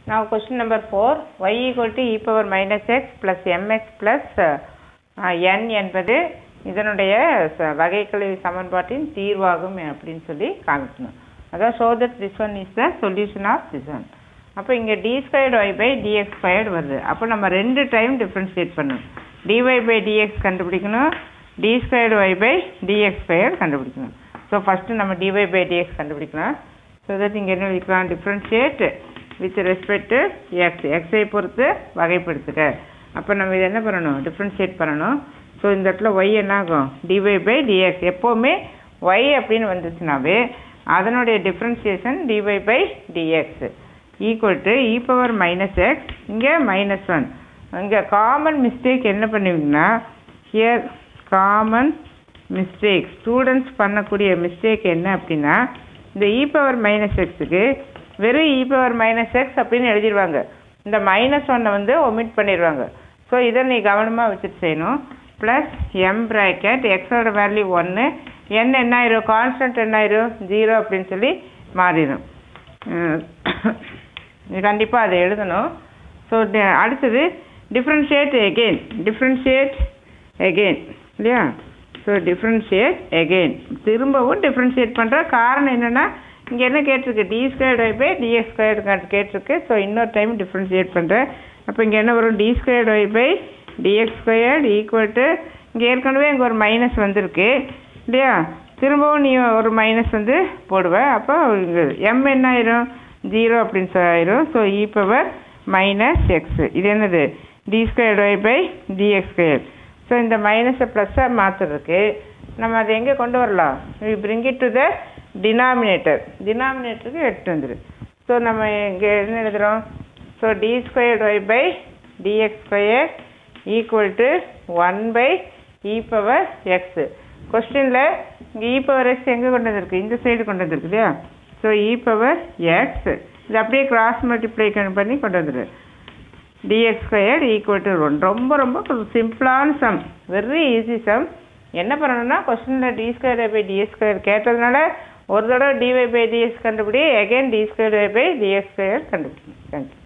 Now question number 4 y equal to e power minus x plus mx plus uh, n என்பது இதனுடைய ச- வகைக்கெழு சமன்பாட்டின் தீர்வாகும் அப்படின்னு சொல்லி காமிக்கணும் அதான் show that this one is the solution of this one அப்போ இங்கே D squared Y by dx squared வருது அப்போ நம்ம ரெண்டு டைம் டிஃப்ரென்ஷியேட் பண்ணணும் டிஒய் பை டிஎக்ஸ் கண்டுபிடிக்கணும் D squared Y by dx square கண்டுபிடிக்கணும் ஸோ ஃபஸ்ட்டு நம்ம டிஒய் பை டிஎக்ஸ் கண்டுபிடிக்கலாம் ஸோ தட் இங்கே என்ன எழுதிக்கலாம் differentiate with respect to X எக்ஸை பொறுத்து வகைப்படுத்துக அப்போ நம்ம இதை என்ன பண்ணணும் டிஃப்ரென்ஷியேட் பண்ணணும் ஸோ இந்த இடத்துல ஒய் என்ன ஆகும் டிஒய் பை டிஎக்ஸ் எப்போவுமே ஒய் அப்படின்னு வந்துச்சுனாவே அதனுடைய differentiation DY by DX equal to E power minus X இங்கே மைனஸ் ஒன் இங்கே காமன் மிஸ்டேக் என்ன பண்ணுவீங்கன்னா ஹியர் காமன் மிஸ்டேக் ஸ்டூடெண்ட்ஸ் பண்ணக்கூடிய மிஸ்டேக் என்ன அப்படின்னா இந்த இ பவர் மைனஸ் எக்ஸுக்கு வெறும் இ பவர் மைனஸ் எக்ஸ் அப்படின்னு எழுதிடுவாங்க இந்த மைனஸ் ஒன்னை வந்து ஒமிட் பண்ணிடுவாங்க ஸோ இதை நீ கவனமாக வச்சுட்டு செய்யணும் ப்ளஸ் எம் ப்ராக்கெட் எக்ஸோட வேல்யூ ஒன்று n என்ன ஆயிரும் கான்ஸ்டன்ட் என்ன ஆயிரும் ஜீரோ அப்படின்னு சொல்லி மாறிடும் நீ கண்டிப்பாக அதை எழுதணும் ஸோ அடுத்தது டிஃப்ரென்ஷியேட் எகெயின் டிஃப்ரென்ஷியேட் எகெயின் இல்லையா ஸோ டிஃப்ரென்ஷியேட் எகெயின் திரும்பவும் டிஃப்ரென்ஷியேட் பண்ணுற காரணம் என்னென்னா இங்கே என்ன கேட்டிருக்கு d squared Y by dx squared கேட்டிருக்கு ஸோ இன்னொரு டைம் டிஃப்ரென்ஷியேட் பண்ணுறேன் அப்போ இங்கே என்ன வரும் d squared Y by dx squared equal to இங்கே ஏற்கனவே இங்கே ஒரு மைனஸ் வந்திருக்கு இல்லையா திரும்பவும் நீ ஒரு மைனஸ் வந்து போடுவ அப்போ எம் என்ன ஆயிரும் ஜீரோ அப்படின்னு சொல்லி ஆயிரும் so e power minus x இது என்னது d squared Y by dx square so இந்த மைனஸை ப்ளஸ்ஸாக மாற்றுறதுக்கு நம்ம அதை எங்கே கொண்டு வரலாம் we bring it to the denominator டினாமினேட்டருக்கு எடுத்து வந்துரு ஸோ நம்ம இங்கே என்ன எழுதுகிறோம் so d squared Y by dx square equal to one by e power x கொஸ்டினில் இங்கே இ பவர் எக்ஸ் எங்கே கொண்டு வந்திருக்கு இந்த சைடு கொண்டு வந்திருக்கு இல்லையா ஸோ இ பவர் எக்ஸ் இது அப்படியே கிராஸ் மல்டிப்ளை பண்ணி கொண்டு வந்துரு d x square equal to one ரொம்ப ரொம்ப சிம்பிளான சம் வெரி ஈஸி சம் என்ன பண்ணணும்னா கொஸ்டினில் d square by d s square கேட்டதுனால ஒரு தடவை டிஒய் பை டிஎஸ் கண்டுபிடி again d square by dx square கண்டுபிடிக்கணும் தேங்க்யூ